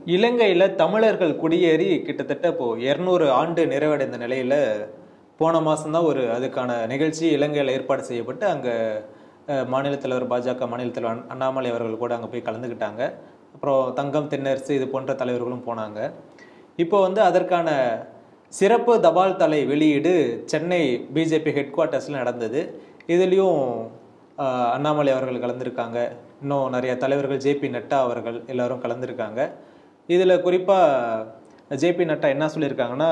இலங்கையில் தமிழர்கள் குடியேறி கிட்டத்தட்ட இப்போ இரநூறு ஆண்டு நிறைவடைந்த நிலையில் போன மாதம்தான் ஒரு அதுக்கான நிகழ்ச்சி இலங்கையில் ஏற்பாடு செய்யப்பட்டு அங்கே மாநில தலைவர் பாஜக மாநில தலைவர் அண்ணா- அண்ணாமலை அவர்கள் கூட அங்கே போய் கலந்துக்கிட்டாங்க அப்புறம் தங்கம் தென்னரசு இது போன்ற தலைவர்களும் போனாங்க இப்போ வந்து அதற்கான சிறப்பு தபால் தலை வெளியீடு சென்னை பிஜேபி ஹெட் குவார்ட்டர்ஸில் நடந்தது இதுலேயும் அண்ணாமலை அவர்கள் கலந்துருக்காங்க இன்னும் நிறைய தலைவர்கள் ஜேபி நட்டா அவர்கள் எல்லாரும் கலந்துருக்காங்க இதில் குறிப்பாக ஜேபி நட்டா என்ன சொல்லியிருக்காங்கன்னா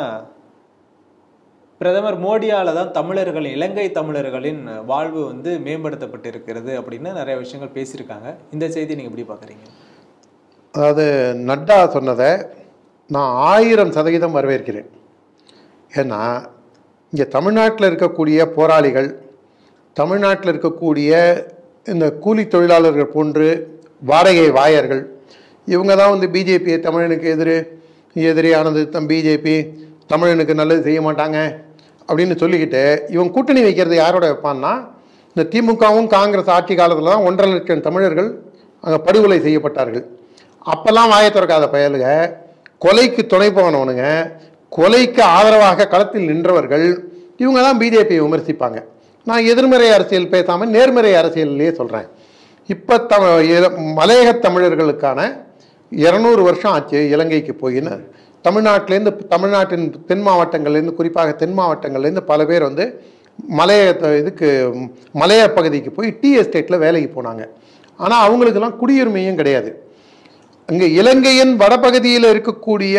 பிரதமர் மோடியால தான் தமிழர்களின் இலங்கை தமிழர்களின் வாழ்வு வந்து மேம்படுத்தப்பட்டிருக்கிறது அப்படின்னு நிறைய விஷயங்கள் பேசியிருக்காங்க இந்த செய்தி நீங்கள் எப்படி பார்க்குறீங்க அதாவது நட்டா சொன்னதை நான் ஆயிரம் சதவீதம் வரவேற்கிறேன் ஏன்னா இங்கே தமிழ்நாட்டில் இருக்கக்கூடிய போராளிகள் தமிழ்நாட்டில் இருக்கக்கூடிய இந்த கூலி தொழிலாளர்கள் போன்று வாடகை வாயர்கள் இவங்க தான் வந்து பிஜேபியை தமிழனுக்கு எதிர் எதிரியானது தம் பிஜேபி தமிழனுக்கு நல்லது செய்ய மாட்டாங்க அப்படின்னு சொல்லிக்கிட்டு இவன் கூட்டணி வைக்கிறது யாரோட வைப்பான்னா இந்த திமுகவும் காங்கிரஸ் ஆட்சி காலத்தில் தான் ஒன்றரை லட்சம் தமிழர்கள் அங்கே படுகொலை செய்யப்பட்டார்கள் அப்போல்லாம் வாயை திறக்காத பயலுக கொலைக்கு துணை போனவனுங்க கொலைக்கு ஆதரவாக களத்தில் நின்றவர்கள் இவங்க தான் பிஜேபியை விமர்சிப்பாங்க நான் எதிர்மறை அரசியல் பேசாமல் நேர்மறை அரசியல்லையே சொல்கிறேன் இப்போ த இல- மலையக தமிழர்களுக்கான இரநூறு வருஷம் ஆச்சு இலங்கைக்கு போயின்னு தமிழ்நாட்டிலேருந்து தமிழ்நாட்டின் தென் மாவட்டங்கள்லேருந்து குறிப்பாக தென் மாவட்டங்கள்லேருந்து பல பேர் வந்து மலைய த- இதுக்கு ம், மலைய பகுதிக்கு போய் டீ எஸ்டேட்டில் வேலைக்கு போனாங்க ஆனால் அவங்களுக்கெல்லாம் குடியுரிமையும் கிடையாது அங்கே இலங்கையின் வடபகுதியில் இருக்கக்கூடிய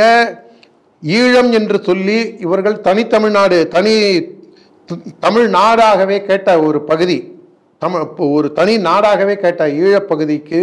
ஈழம் என்று சொல்லி இவர்கள் தனித்தமிழ்நாடு தனி த- தமிழ் நாடாகவே கேட்ட ஒரு பகுதி தமிழ் இப்போ ஒரு தனி நாடாகவே கேட்ட ஈழப்பகுதிக்கு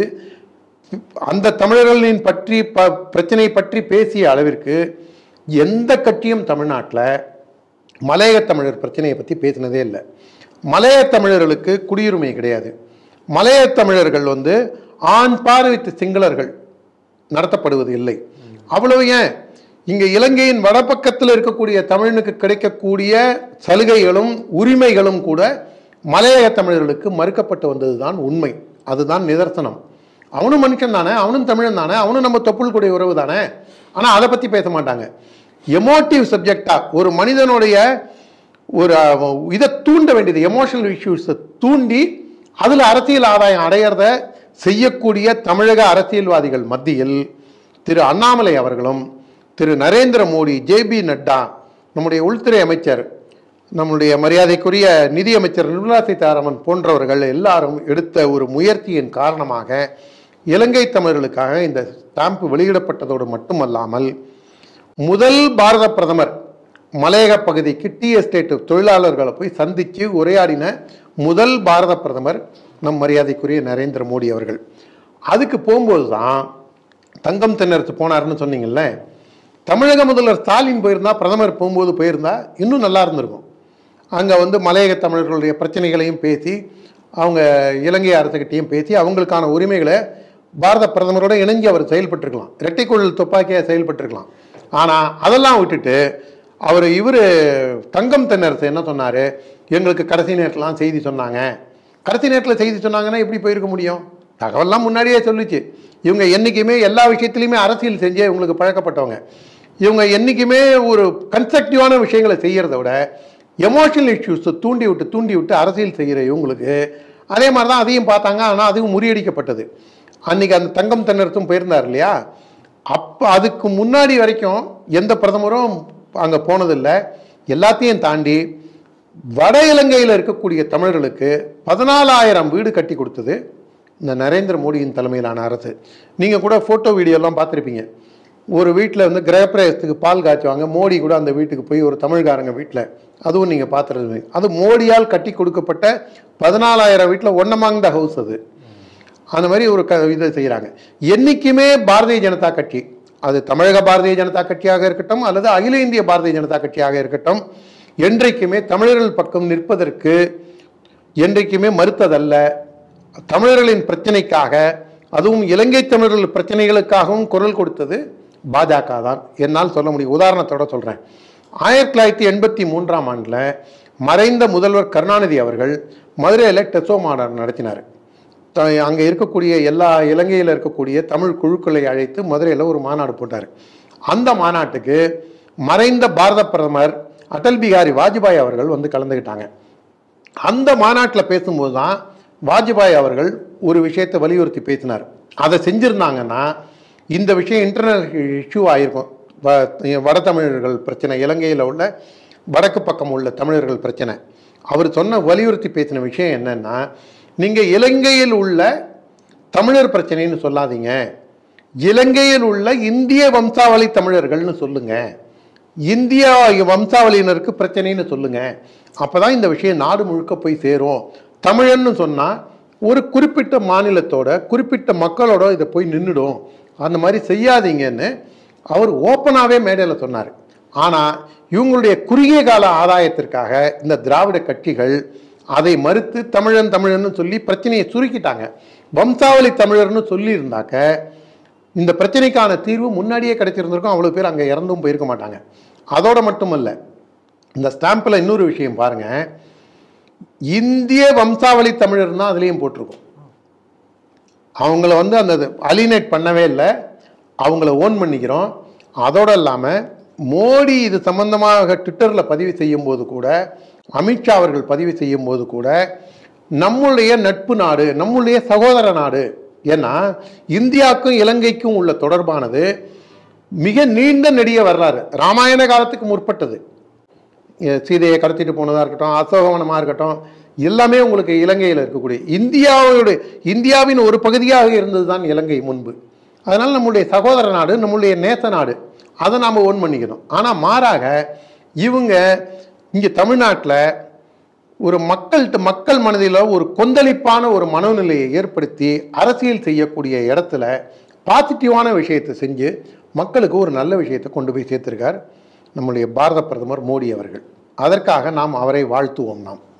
அந்த தமிழர்களின் பற்றி ப பிரச்சனை பற்றி பேசிய அளவிற்கு எந்த கட்சியும் தமிழ்நாட்டில் மலையக தமிழர் பிரச்சனையை பற்றி பேசினதே இல்லை மலையக தமிழர்களுக்கு குடியுரிமை கிடையாது மலையக தமிழர்கள் வந்து ஆண் பார்வைத்து சிங்களர்கள் நடத்தப்படுவது இல்லை அவ்வளவு ஏன் இங்க இலங்கையின் வடபக்கத்தில் இருக்கக்கூடிய தமிழனுக்கு கிடைக்கக்கூடிய சலுகைகளும் உரிமைகளும் கூட மலையக தமிழர்களுக்கு மறுக்கப்பட்டு வந்ததுதான் உண்மை அதுதான் நிதர்சனம் அவனும் மனுஷன் தானே அவனும் தமிழன் தானே அவனும் நம்ம தொப்புள் கூடிய உறவு தானே ஆனா அதை பத்தி பேச மாட்டாங்க எமோட்டிவ் சப்ஜெக்டா ஒரு மனிதனுடைய ஒரு அஹ், இதை தூண்ட வேண்டியது எமோஷனல் இஷ்யூஸை தூண்டி அதில் அரசியல் ஆதாயம் அடையிறத செய்யக்கூடிய தமிழக அரசியல்வாதிகள் மத்தியில் திரு அண்ணாமலை அவர்களும் திரு நரேந்திர மோடி ஜேபி நட்டா நம்முடைய உள்துறை அமைச்சர் நம்முடைய மரியாதைக்குரிய நிதியமைச்சர் நிர்மலா சீதாராமன் போன்றவர்கள் எல்லாரும் எடுத்த ஒரு முயற்சியின் காரணமாக இலங்கை தமிழர்களுக்காக இந்த ஸ்டாம்ப் வெளியிடப்பட்டதோடு மட்டுமல்லாமல் முதல் பாரத பிரதமர் மலையக பகுதிக்கு டீ எஸ்டேட் தொழிலாளர்களை போய் சந்தித்து உரையாடின முதல் பாரத பிரதமர் நம் மரியாதைக்குரிய நரேந்திர மோடி அவர்கள் அதுக்கு போகும்போது தான் தங்கம் தென்னரசு போனாருன்னு சொன்னீங்கல்ல தமிழக முதல்வர் ஸ்டாலின் போயிருந்தா பிரதமர் போகும்போது போயிருந்தா இன்னும் நல்லா இருந்திருக்கும் அங்கே வந்து மலையக தமிழர்களுடைய பிரச்சனைகளையும் பேசி அவங்க இலங்கை அரசுகிட்டையும் பேசி அவங்களுக்கான உரிமைகளை பாரத பிரதமரோட இணைஞ்சு அவர் செயல்பட்டிருக்கலாம் இரட்டைக்குழல் துப்பாக்கியாக செயல்பட்டிருக்கலாம் ஆனால் அதெல்லாம் விட்டுட்டு அவர் இவர் தங்கம் தென்னரசு என்ன சொன்னார் எங்களுக்கு கடைசி நேரத்துலாம் செய்தி சொன்னாங்க கடைசி நேரத்தில் செய்தி சொன்னாங்கன்னா எப்படி போயிருக்க முடியும் தகவல்லாம் முன்னாடியே சொல்லுச்சு இவங்க என்றைக்குமே எல்லா விஷயத்துலையுமே அரசியல் செஞ்சே இவங்களுக்கு பழக்கப்பட்டவங்க இவங்க என்றைக்குமே ஒரு கன்ஸ்ட்ரக்டிவான விஷயங்களை செய்கிறத விட எமோஷனல் இஷ்யூஸை தூண்டி விட்டு தூண்டி விட்டு அரசியல் செய்கிற இவங்களுக்கு அதே மாதிரி தான் அதையும் பார்த்தாங்க ஆனால் அதுவும் முறியடிக்கப்பட்டது அன்னைக்கு அந்த தங்கம் தென்னரசும் போயிருந்தார் இல்லையா அப்போ அதுக்கு முன்னாடி வரைக்கும் எந்த பிரதமரும் அங்கே போனதில்லை எல்லாத்தையும் தாண்டி வட இலங்கையில் இருக்கக்கூடிய தமிழர்களுக்கு பதினாலாயிரம் வீடு கட்டி கொடுத்தது இந்த நரேந்திர மோடியின் தலைமையிலான அரசு நீங்கள் கூட ஃபோட்டோ வீடியோலாம் பார்த்துருப்பீங்க ஒரு வீட்டில் வந்து கிரகப்பிரவேசத்துக்கு பால் காய்ச்சுவாங்க மோடி கூட அந்த வீட்டுக்கு போய் ஒரு தமிழ்காரங்க வீட்டில் அதுவும் நீங்கள் பார்த்துருந்தீங்க அது மோடியால் கட்டி கொடுக்கப்பட்ட பதினாலாயிரம் வீட்டில் ஒன் அமாங் த ஹவுஸ் அது அந்த மாதிரி ஒரு க இதை செய்கிறாங்க என்றைக்குமே பாரதிய ஜனதா கட்சி அது தமிழக பாரதிய ஜனதா கட்சியாக இருக்கட்டும் அல்லது அகில இந்திய பாரதிய ஜனதா கட்சியாக இருக்கட்டும் என்றைக்குமே தமிழர்கள் பக்கம் நிற்பதற்கு என்றைக்குமே மறுத்ததல்ல தமிழர்களின் பிரச்சனைக்காக அதுவும் இலங்கை தமிழர்கள் பிரச்சனைகளுக்காகவும் குரல் கொடுத்தது பாஜக தான் என்னால் சொல்ல முடியும் உதாரணத்தோட சொல்கிறேன் ஆயிரத்தி தொள்ளாயிரத்தி எண்பத்தி மூன்றாம் ஆண்டில் மறைந்த முதல்வர் கருணாநிதி அவர்கள் மதுரையில் டெசோ மாநாடு நடத்தினார் த அங்கே இருக்கக்கூடிய எல்லா இலங்கையில் இருக்கக்கூடிய தமிழ் குழுக்களை அழைத்து மதுரையில் ஒரு மாநாடு போட்டார் அந்த மாநாட்டுக்கு மறைந்த பாரத பிரதமர் அடல் பிகாரி வாஜ்பாய் அவர்கள் வந்து கலந்துக்கிட்டாங்க அந்த மாநாட்டில் பேசும்போது தான் வாஜ்பாய் அவர்கள் ஒரு விஷயத்தை வலியுறுத்தி பேசினார் அதை செஞ்சிருந்தாங்கன்னா இந்த விஷயம் இன்டர்னல் இஷ்யூ ஆயிருக்கும் வ- வட தமிழர்கள் பிரச்சனை இலங்கையில் உள்ள வடக்கு பக்கம் உள்ள தமிழர்கள் பிரச்சனை அவர் சொன்ன வலியுறுத்தி பேசின விஷயம் என்னன்னா நீங்கள் இலங்கையில் உள்ள தமிழர் பிரச்சனைன்னு சொல்லாதீங்க இலங்கையில் உள்ள இந்திய வம்சாவளி தமிழர்கள்னு சொல்லுங்க இந்தியா வம்சாவளியினருக்கு பிரச்சனைன்னு சொல்லுங்க அப்பதான் இந்த விஷயம் நாடு முழுக்க போய் சேரும் தமிழன்னு சொன்னா ஒரு குறிப்பிட்ட மாநிலத்தோட குறிப்பிட்ட மக்களோட இதை போய் நின்றுடும் அந்த மாதிரி செய்யாதீங்கன்னு அவர் ஓப்பனாகவே மேடையில் சொன்னார் ஆனால் இவங்களுடைய குறுகிய கால ஆதாயத்திற்காக இந்த திராவிட கட்சிகள் அதை மறுத்து தமிழன் தமிழன்னு சொல்லி பிரச்சனையை சுருக்கிட்டாங்க வம்சாவளி தமிழர்னு சொல்லியிருந்தாக்க இந்த பிரச்சனைக்கான தீர்வு முன்னாடியே கிடைச்சிருந்திருக்கும் அவ்வளோ பேர் அங்கே இறந்தும் போயிருக்க மாட்டாங்க அதோட மட்டுமல்ல இந்த ஸ்டாம்பில் இன்னொரு விஷயம் பாருங்க இந்திய வம்சாவளி தமிழர் தான் அதுலேயும் போட்டிருக்கும் அவங்கள வந்து அந்த அலினேட் பண்ணவே இல்லை அவங்கள ஓன் பண்ணிக்கிறோம் அதோட இல்லாமல் மோடி இது சம்பந்தமாக ட்விட்டரில் பதிவு செய்யும் போது கூட அமித்ஷா அவர்கள் பதிவு செய்யும் போது கூட நம்முடைய நட்பு நாடு நம்முடைய சகோதர நாடு ஏன்னா இந்தியாவுக்கும் இலங்கைக்கும் உள்ள தொடர்பானது மிக நீண்ட நெடிய வரலாறு ராமாயண காலத்துக்கு முற்பட்டது எ- சீதையை கடத்திட்டு போனதாக இருக்கட்டும் அசோகவனமாக இருக்கட்டும் எல்லாமே உங்களுக்கு இலங்கையில் இருக்கக்கூடிய இந்தியாவுடைய இந்தியாவின் ஒரு பகுதியாக இருந்தது தான் இலங்கை முன்பு அதனால் நம்முடைய சகோதர நாடு நம்முடைய நேச நாடு அதை நாம் ஓன் பண்ணிக்கணும் ஆனால் மாறாக இவங்க இங்கே தமிழ்நாட்டில் ஒரு மக்கள்கிட்ட மக்கள் மனதில் ஒரு கொந்தளிப்பான ஒரு மனநிலையை ஏற்படுத்தி அரசியல் செய்யக்கூடிய இடத்துல பாசிட்டிவான விஷயத்தை செஞ்சு மக்களுக்கு ஒரு நல்ல விஷயத்தை கொண்டு போய் சேர்த்திருக்கார் நம்முடைய பாரத பிரதமர் மோடி அவர்கள் அதற்காக நாம் அவரை வாழ்த்துவோம் நாம்